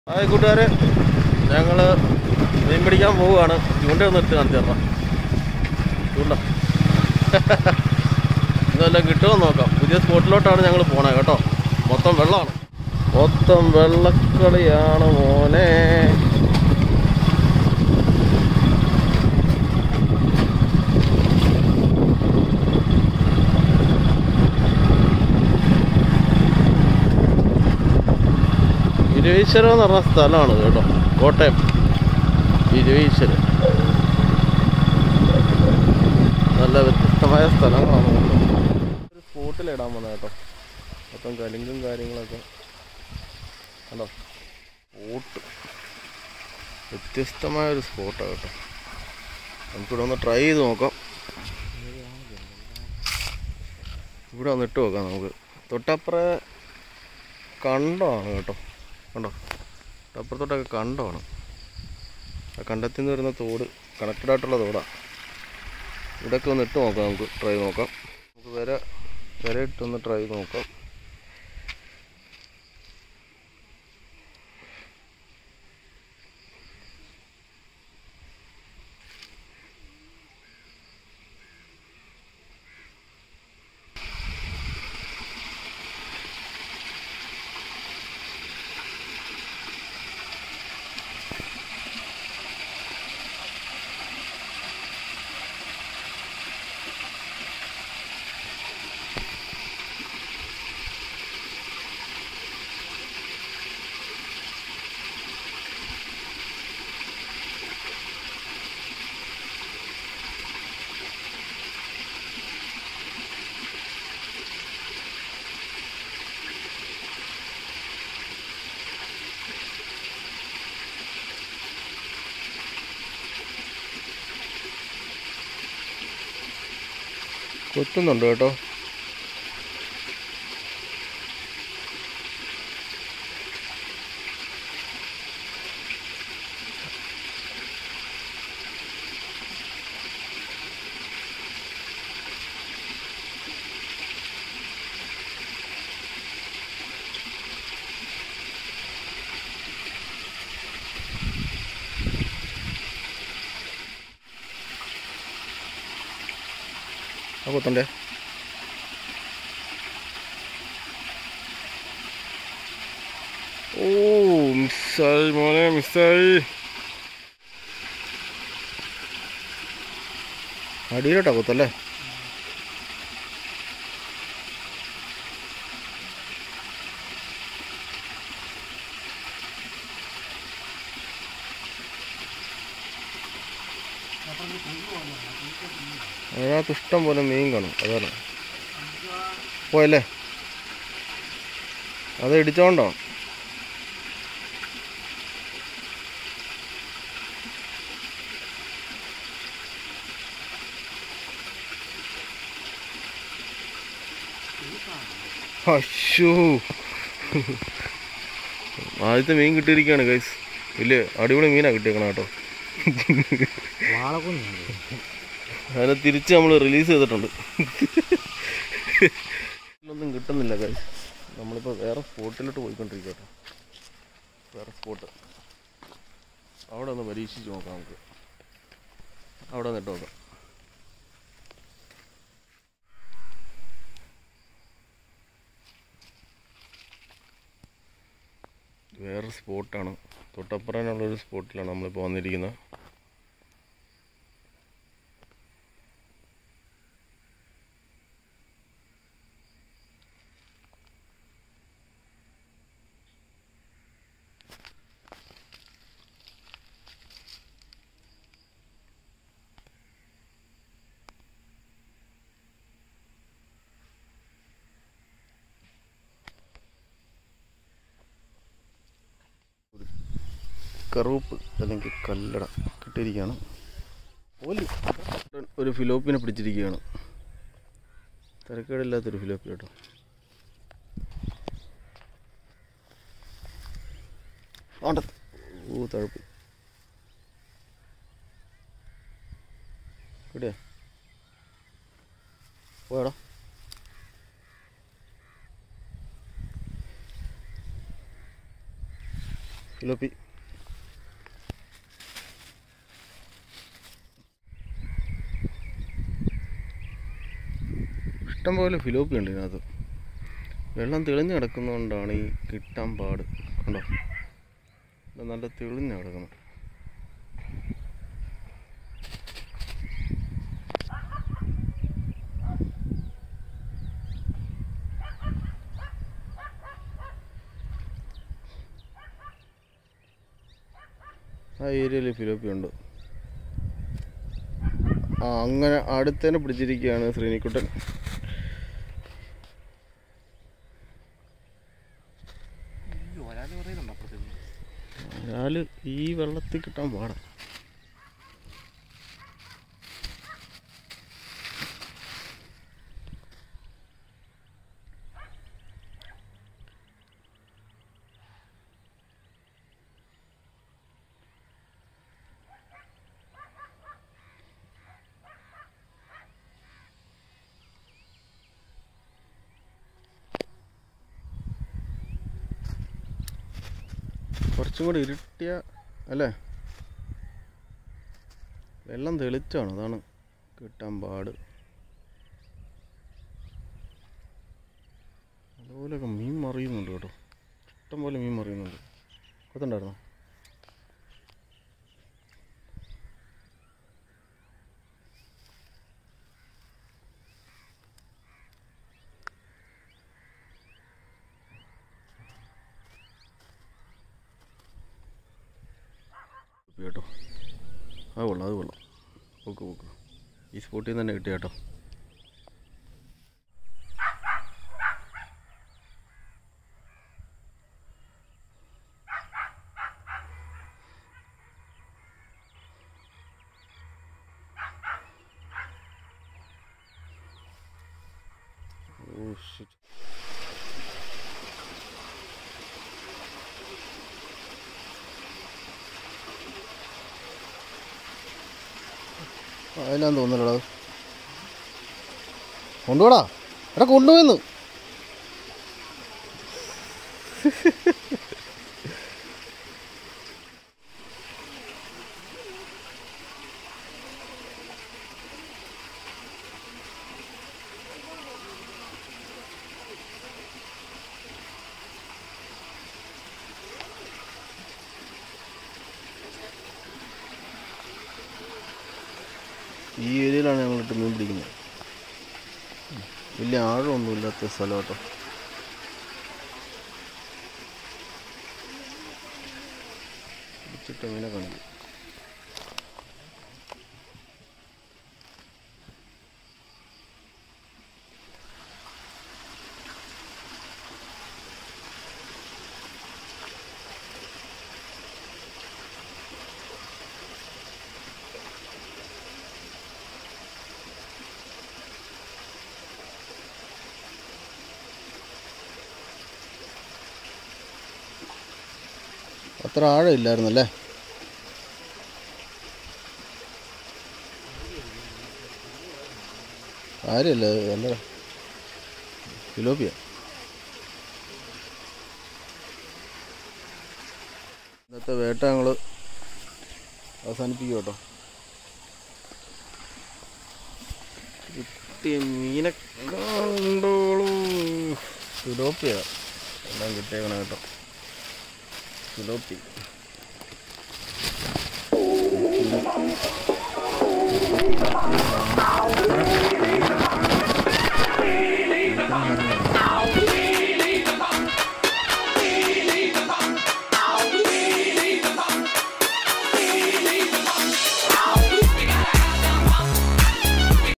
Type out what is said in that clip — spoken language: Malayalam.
ഹായ് കൂട്ടുകാരെ ഞങ്ങൾ മീൻ പിടിക്കാൻ പോവുകയാണ് ചൂണ്ട ഒന്ന് ഇട്ട് കാണിച്ചു തരണം ചൂണ്ട ഇതെല്ലാം കിട്ടുമോ നോക്കാം പുതിയ സ്പോട്ടിലോട്ടാണ് ഞങ്ങൾ പോണേ കേട്ടോ മൊത്തം വെള്ളമാണ് മൊത്തം വെള്ളക്കളിയാണ് മോനെ ഇരുവീശ്വരം എന്ന് പറഞ്ഞ സ്ഥലമാണ് കേട്ടോ കോട്ടയം ഇരുവീശ്വരം നല്ല വ്യത്യസ്തമായ സ്ഥലങ്ങളാണ് ഒരു സ്പോട്ടിലിടാൻ വന്നത് കേട്ടോ മൊത്തം കലിങ്കും കാര്യങ്ങളൊക്കെ കണ്ടോ സ്പോട്ട് വ്യത്യസ്തമായ ഒരു സ്പോട്ടാണ് കേട്ടോ നമുക്കിവിടെ ഒന്ന് ട്രൈ ചെയ്ത് നോക്കാം ഇവിടെ ഒന്ന് ഇട്ട് നോക്കാം നമുക്ക് തൊട്ടപ്പുറേ കണ്ടമാണ് കേട്ടോ കണ്ടോ അപ്പുറത്തോട്ടൊക്കെ കണ്ടമാണ് ആ കണ്ടത്തിൽ നിന്ന് വരുന്ന തോട് കണക്റ്റഡ് ആയിട്ടുള്ള തോടാണ് ഇവിടെയൊക്കെ ഒന്ന് ഇട്ട് നോക്കാം നമുക്ക് ട്രൈ നോക്കാം നമുക്ക് വരെ വരെ ഇട്ടൊന്ന് ട്രൈ നോക്കാം കൊത്തുന്നുണ്ട് കേട്ടോ ആ കൊത്തണ്ടേ ഓ മിസ്സായി മോനെ മിസ്സായി അടിയിലോട്ടാ കൊത്തല്ലേ അതിനകത്ത് ഇഷ്ടം പോലെ മീൻ കാണും അതാണ് പോയല്ലേ അത് ഇടിച്ചോണ്ടോ അശോ ആദ്യത്തെ മീൻ കിട്ടിയിരിക്കുകയാണ് ഗൈസ് ഇല്ലേ അടിപൊളി മീനാണ് കിട്ടിയേക്കണം കേട്ടോ അതിനെ തിരിച്ച് നമ്മൾ റിലീസ് ചെയ്തിട്ടുണ്ട് ഒന്നും കിട്ടുന്നില്ല ഗൈസ് നമ്മളിപ്പോൾ വേറെ സ്പോട്ടിലോട്ട് പോയിക്കൊണ്ടിരിക്കുക കേട്ടോ വേറെ സ്പോട്ട് അവിടെ ഒന്ന് പരീക്ഷിച്ച് നോക്കാം നമുക്ക് അവിടെ ഒന്ന് ഇട്ട് നോക്കാം വേറെ സ്പോട്ടാണ് തൊട്ടപ്പുറനുള്ളൊരു സ്പോട്ടിലാണ് നമ്മളിപ്പോൾ വന്നിരിക്കുന്നത് കറുപ്പ് അല്ലെങ്കിൽ കല്ലട കിട്ടിയിരിക്കുകയാണ് ഓലി ഒരു ഫിലോപ്പിനെ പിടിച്ചിരിക്കുകയാണ് തിരക്കേടില്ലാത്തൊരു ഫിലോപ്പി കേട്ടോ ആണ്ട ഓ തഴപ്പ് കിട്ടിയാ പോയടാ ഫിലോപ്പി ഇഷ്ടം പോലെ ഫിലോപ്പി ഉണ്ട് ഇതിനകത്ത് വെള്ളം തെളിഞ്ഞ് കിടക്കുന്നതുകൊണ്ടാണ് ഈ കിട്ടാൻ പാട് കണ്ടോ ഇത് നല്ല തെളിഞ്ഞ് കിടക്കുന്നത് ആ ഏരിയയിൽ ഫിലോപ്പി ഉണ്ട് ആ അങ്ങനെ അടുത്തന്നെ പിടിച്ചിരിക്കുകയാണ് ശ്രീനിക്കുട്ടൻ ഒരാൾ പറയുന്നുണ്ടോ അപ്പുറത്തേക്ക് ഒരാൾ ഈ വെള്ളത്തിൽ കിട്ടാൻ പാടാ കുറച്ചും കൂടി ഇരുട്ടിയ അല്ലേ വെള്ളം തെളിച്ചാണ് അതാണ് കിട്ടാൻ പാട് അതുപോലെയൊക്കെ മീൻ മറിയുന്നുണ്ട് കേട്ടോ ഇഷ്ടം പോലെ മീൻ മറിയുന്നുണ്ട് കൊത്തുണ്ടായിരുന്നോ കേട്ടോ അത് കൊള്ളാം അത് കൊള്ളാം പോക്ക് പോക്ക് ഈ സ്പോട്ടിൽ നിന്ന് തന്നെ കിട്ടിയ കേട്ടോ ഓ shit. അതിനാന്ന് തോന്നുന്നല്ലോ അത് കൊണ്ടുപോടാ എടാ കൊണ്ടുപോയെന്ന് ഈ ഏരിയയിലാണ് ഞങ്ങളിട്ട് മീൻ പിടിക്കുന്നത് വലിയ ആഴമൊന്നും ഇല്ലാത്ത സ്ഥലം കേട്ടോ പിടിച്ചിട്ട് മീനെ കാണിക്കും അത്ര ആഴം ഇല്ലായിരുന്നല്ലേ കാര്യമല്ല നല്ല ഫിലോപ്പിയ ഇന്നത്തെ വേട്ട ഞങ്ങൾ അവസാനിപ്പിക്കും കേട്ടോ കിട്ടിയ മീനെ കണ്ടോളൂ ഫിലോപ്പിയ എല്ലാം കിട്ടിയേക്കണം കേട്ടോ ഫിലോപ്പി